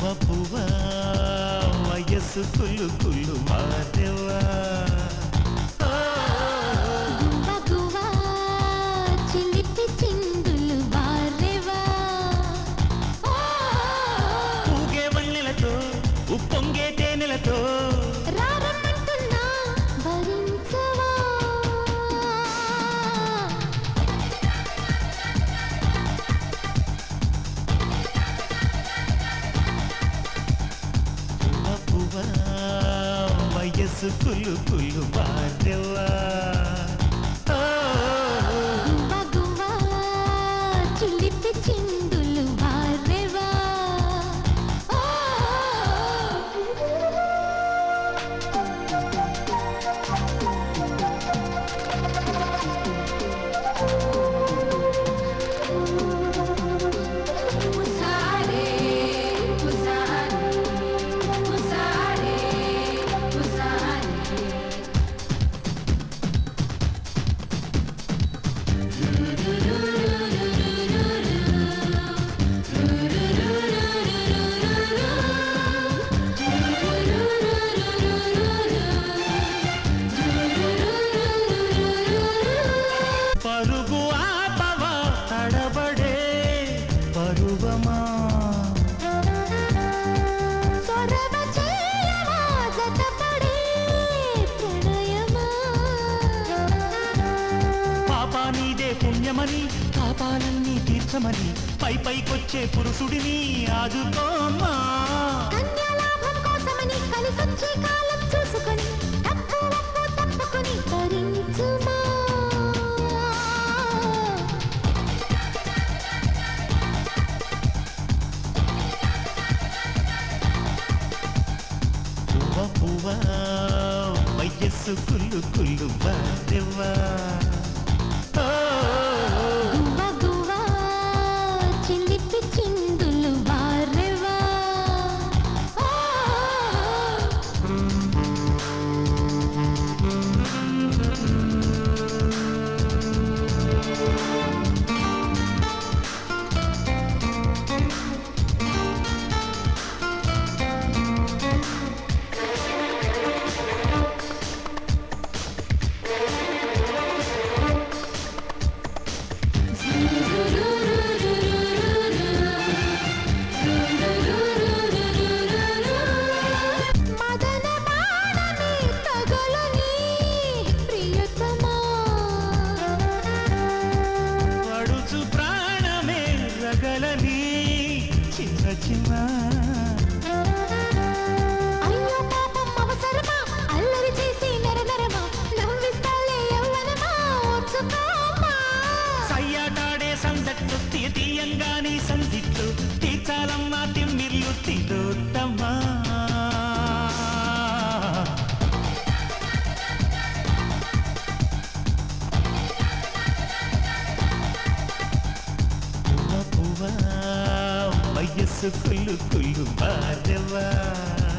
పువ్వ పువ్వ వయస్సు కుల్లు కుల్లు మారెవా గువ్వ గువ్వ చిలిపి చిందులు వారెవా ఓ ఊగే వన్నెలతో ఉప్పొంగే తేనెలతో రారమ్మంటున్నా భరించవా పువ్వ పువ్వ వయస్సు కుల్లు కుల్లు మారెవా గువ్వ గువ్వ చిలిపి చిందులు వారెవా ఓ Usare, usare, usare, usare. పరుగు ఆపవా తడబడే పరువమా సొరవ చేయవా జతపడే ప్రణయమా పాపా నీదే పుణ్యమని పాపాలన్నీ తీర్చమని పై పైకొచ్చే పురుషుడిని ఆదుకోమ్మా కన్యాలాభం కోసమని కలిసొచ్చే కాలం చూసుకొని తప్పు ఒప్పు తప్పుకొని తరించుమా పువ్వ పువ్వ వయస్సు కుల్లు కుల్లు వారెవ్వా గువ్వ గువ్వ చిలిపి చిందులు వారెవా ఓ మదన బాణమే తగలని ప్రియతమా పడుచు ప్రాణమే రగలని చిన్న చిన్న అయ్యో పాపం అవసరమా అల్లరి చేసి నరనరమా నవ్విస్తాలే యవ్వనమా ఓర్చుకోమా సయ్యాటాడే సందట్లు తీయంగాని సందిట్లు తీర్చాలమ్మా తిమ్మిర్లు తిలోత్తమా పువ్వ పువ్వ వయస్సు కుల్లు కుల్లు మారవా